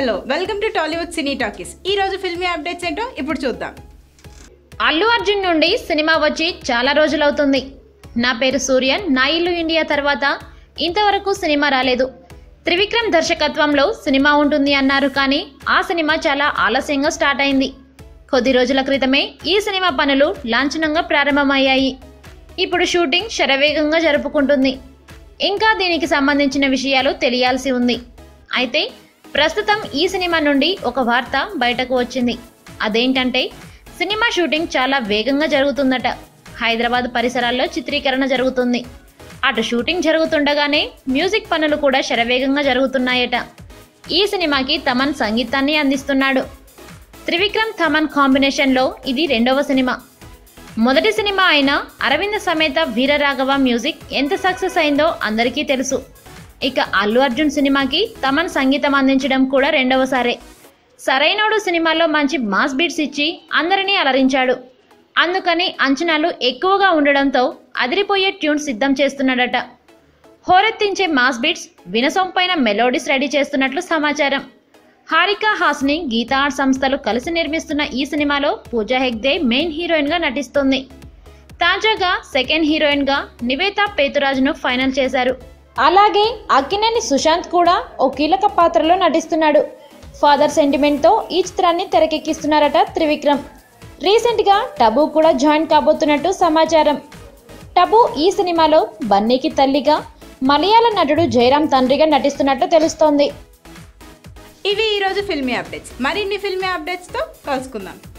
hello welcome to Tollywood cine talkies ఈ రోజు filmy updates ఏంటో ఇప్పుడు చూద్దాం అల్లు అర్జున్ నుండి సినిమా వచ్చి చాలా రోజులవుతుంది నా పేరు సూర్యన్ నా ఇల్లు ఇండియా తర్వాత ఇంతవరకు సినిమా రాలేదు త్రివిక్రమ్ దర్శకత్వంలో సినిమా ఉంటుంది అన్నారు కానీ ఆ సినిమా చాలా ఆలస్యంగా స్టార్ట్ అయింది కొద్ది రోజుల క్రితమే ఈ సినిమా పనులు లాంఛనంగా ప్రారంభమయ్యాయి ఇప్పుడు షూటింగ్ శరవేగంగా జరుపుకుంటుంది ఇంకా దీనికి సంబంధించిన విషయాలు తెలియాల్సి ఉంది అయితే ప్రస్తుతం ఈ సినిమా నుండి ఒక వార్త బయటకు వచ్చింది అదేంటంటే సినిమా షూటింగ్ చాలా వేగంగా జరుగుతుందట హైదరాబాద్ పరిసరాల్లో చిత్రీకరణ జరుగుతుంది అటు షూటింగ్ జరుగుతుండగానే మ్యూజిక్ పనులు కూడా శరవేగంగా జరుగుతున్నాయట ఈ సినిమాకి తమన్ సంగీతాన్ని అందిస్తున్నాడు త్రివిక్రమ్ తమన్ కాంబినేషన్లో ఇది రెండవ సినిమా మొదటి సినిమా అయిన అరవింద సమేత వీరరాఘవ మ్యూజిక్ ఎంత సక్సెస్ అయిందో అందరికీ తెలుసు ఇక అల్లు అర్జున్ సినిమాకి తమన్ సంగీతం అందించడం కూడా రెండవసారే సరైనోడు సినిమాలో మంచి మాస్ బీట్స్ ఇచ్చి అందరినీ అలరించాడు అందుకని అంచనాలు ఎక్కువగా ఉండడంతో అదిరిపోయే ట్యూన్ సిద్ధం చేస్తున్నాడట హోరెత్తించే మాస్ బీట్స్ వినసొంపైన మెలోడీస్ రెడీ చేస్తున్నట్లు సమాచారం హారిక హాస్ని గీతా ఆర్ట్ సంస్థలు కలిసి నిర్మిస్తున్న ఈ సినిమాలో పూజా హెగ్దే మెయిన్ హీరోయిన్గా నటిస్తుంది తాజాగా సెకండ్ హీరోయిన్గా నివేత పేతురాజ్ను ఫైనల్ చేశారు అలాగే అక్కినేని సుశాంత్ కూడా ఓ కీలక పాత్రలో నటిస్తున్నాడు ఫాదర్ సెంటిమెంట్తో ఈ చిత్రాన్ని తెరకెక్కిస్తున్నారట త్రివిక్రమ్ రీసెంట్గా టబు కూడా జాయిన్ కాబోతున్నట్టు సమాచారం టబు ఈ సినిమాలో బన్నీకి తల్లిగా మలయాళ నటుడు జయరాం తండ్రిగా నటిస్తున్నట్టు తెలుస్తోంది ఇవి ఈ రోజు ఫిల్మీ అప్డేట్స్ మరిన్ని ఫిల్మీ అప్డేట్స్తో కలుసుకుందాం